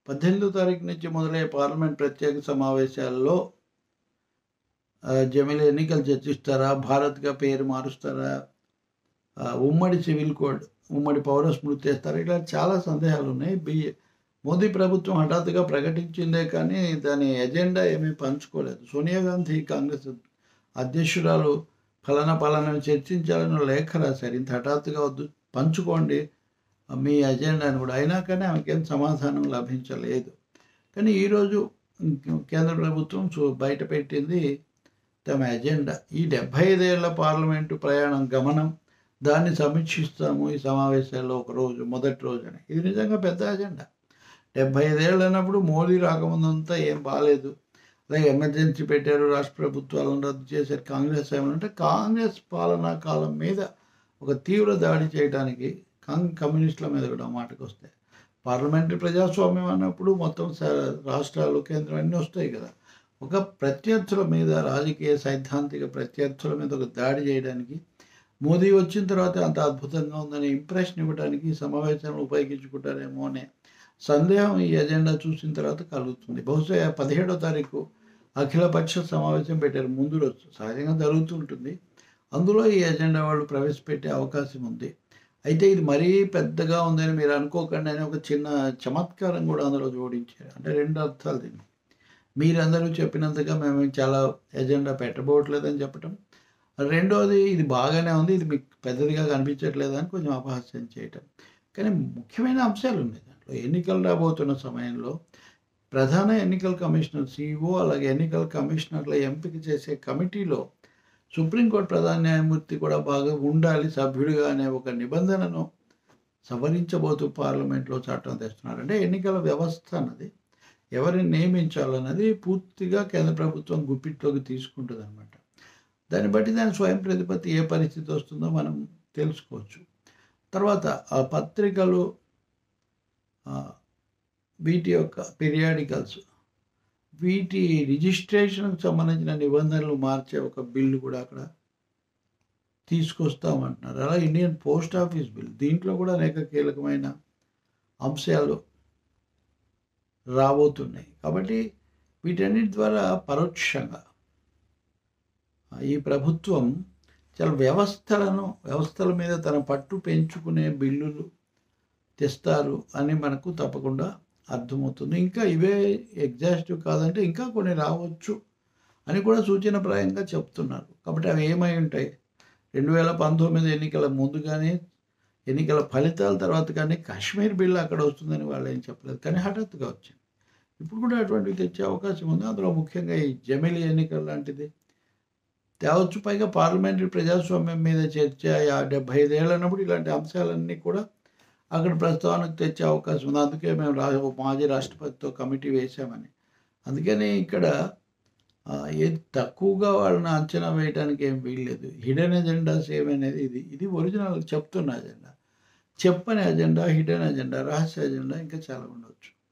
పద్దెనిమిదో తారీఖు నుంచి మొదలయ్యే పార్లమెంట్ ప్రత్యేక సమావేశాల్లో ఆ, జమిలి ఎన్నికలు చర్చిస్తారా భారత్గా పేరు మారుస్తారా ఆ, ఉమ్మడి సివిల్ కోడ్ ఉమ్మడి పౌర స్మృతి చేస్తారా ఇలా చాలా సందేహాలు ఉన్నాయి బి మోదీ ప్రభుత్వం హఠాత్తుగా ప్రకటించిందే కానీ దాని ఎజెండా ఏమీ పంచుకోలేదు సోనియా గాంధీ కాంగ్రెస్ అధ్యక్షురాలు ఫలానా ఫలానా చర్చించాలని లేఖ రాశారు ఇంత హఠాత్తుగా వద్దు పంచుకోండి మీ ఎజెండాని కూడా అయినా కానీ ఆమెకేం సమాధానం లభించలేదు కానీ ఈరోజు కేంద్ర ప్రభుత్వం చూ బయట పెట్టింది తమ ఎజెండా ఈ డెబ్భై ఐదేళ్ల పార్లమెంటు ప్రయాణం గమనం దాన్ని సమీక్షిస్తాము ఈ సమావేశాల్లో ఒక రోజు మొదటి రోజున ఇది నిజంగా పెద్ద ఎజెండా డెబ్భై ఐదేళ్ళు అన్నప్పుడు మోదీ రాకముందంతా ఏం బాగాలేదు అలాగే ఎమర్జెన్సీ పెట్టారు రాష్ట్ర ప్రభుత్వాలను రద్దు చేశారు కాంగ్రెస్ ఏమంటే కాంగ్రెస్ పాలనా కాలం మీద ఒక తీవ్ర దాడి చేయడానికి కాంగ్ కమ్యూనిస్టుల మీద కూడా మాటకు వస్తాయి పార్లమెంటరీ ప్రజాస్వామ్యం అన్నప్పుడు మొత్తం స- రాష్ట్రాలు కేంద్రం అన్నీ వస్తాయి కదా ఒక ప్రత్యర్థుల మీద రాజకీయ సైద్ధాంతిక ప్రత్యర్థుల మీద ఒక దాడి చేయడానికి మోదీ వచ్చిన తర్వాత అంత అద్భుతంగా ఉందని ఇంప్రెషన్ ఇవ్వడానికి ఈ సమావేశాలను ఉపయోగించుకుంటారేమో అనే సందేహం ఈ ఎజెండా చూసిన తర్వాత కలుగుతుంది బహుశా పదిహేడో తారీఖు అఖిలపక్ష సమావేశం పెట్టారు ముందు రోజు సహజంగా జరుగుతూ ఉంటుంది అందులో ఈ ఎజెండా వాళ్ళు ప్రవేశపెట్టే అవకాశం ఉంది అయితే ఇది మరీ పెద్దగా ఉందని మీరు అనుకోకండి అని ఒక చిన్న చమత్కారం కూడా అందులో జోడించారు అంటే రెండు అర్థాలు దీన్ని మీరందరూ చెప్పినంతగా మేము చాలా ఎజెండా పెట్టబోవట్లేదని చెప్పటం రెండోది ఇది బాగానే ఉంది ఇది మీకు పెద్దదిగా కనిపించట్లేదని కొంచెం అపహాస్యం చేయటం కానీ ముఖ్యమైన అంశాలు ఉన్నాయి దాంట్లో ఎన్నికలు రాబోతున్న సమయంలో ప్రధాన ఎన్నికల కమిషనర్ సిఇఓ అలాగే ఎన్నికల కమిషనర్ల ఎంపిక చేసే కమిటీలో సుప్రీంకోర్టు ప్రధాన న్యాయమూర్తి కూడా బాగా ఉండాలి సభ్యుడిగా అనే ఒక నిబంధనను సవరించబోతూ పార్లమెంట్లో చట్టం తెస్తున్నారు అంటే ఎన్నికల వ్యవస్థ అన్నది ఎవరిని నియమించాలన్నది పూర్తిగా కేంద్ర ప్రభుత్వం గుప్పిట్లోకి తీసుకుంటుంది అనమాట దాన్ని బట్టి దాని స్వయం ప్రతిపత్తి ఏ పరిస్థితి వస్తుందో మనం తెలుసుకోవచ్చు తర్వాత ఆ పత్రికలు ఆ, వీటి యొక్క పీరియాడికల్స్ వీటి రిజిస్ట్రేషన్కి సంబంధించిన నిబంధనలు మార్చే ఒక బిల్లు కూడా అక్కడ తీసుకొస్తామంటున్నారు అలా ఇండియన్ పోస్ట్ ఆఫీస్ బిల్ దీంట్లో కూడా అనేక కీలకమైన అంశాలు రాబోతున్నాయి కాబట్టి వీటన్నిటి ద్వారా పరోక్షంగా ఈ ప్రభుత్వం చాలా వ్యవస్థలను వ్యవస్థల మీద తన పట్టు పెంచుకునే బిల్లులు తెస్తారు అని మనకు తప్పకుండా అర్థమవుతుంది ఇంకా ఇవే ఎగ్జాస్టివ్ కాదంటే ఇంకా కొన్ని రావచ్చు అని కూడా సూచనప్రాయంగా చెప్తున్నారు కాబట్టి అవి ఏమై ఉంటాయి రెండు వేల పంతొమ్మిది ఎన్నికల ముందు కానీ ఎన్నికల ఫలితాల తర్వాత కానీ కాశ్మీర్ బిల్ అక్కడ వస్తుందని వాళ్ళు ఏం చెప్పలేదు కానీ హఠాత్తుగా వచ్చింది ఇప్పుడు కూడా అటువంటివి తెచ్చే అవకాశం ఉంది అందులో ముఖ్యంగా ఈ జమిలి ఎన్నికల లాంటిది తేవచ్చు పైగా పార్లమెంటరీ ప్రజాస్వామ్యం మీద చర్చ ఆ డెబ్బై ఐదేళ్ళు అన్నప్పుడు ఇలాంటి అంశాలన్నీ కూడా అక్కడ ప్రస్తావనకు తెచ్చే అవకాశం ఉంది అందుకే మేము రా మాజీ రాష్ట్రపతితో కమిటీ వేశామని అందుకని ఇక్కడ ఆ, ఏది తక్కువగా వాళ్ళని అంచనా వేయడానికి ఏం వీల్లేదు హిడెన్ ఎజెండాస్ ఏమనేది ఇది ఇది ఒరిజినల్ చెప్తున్న అజెండా చెప్పని అజెండా హిడెన్ అజెండా రహస్య అజెండా ఇంకా చాలా ఉండవచ్చు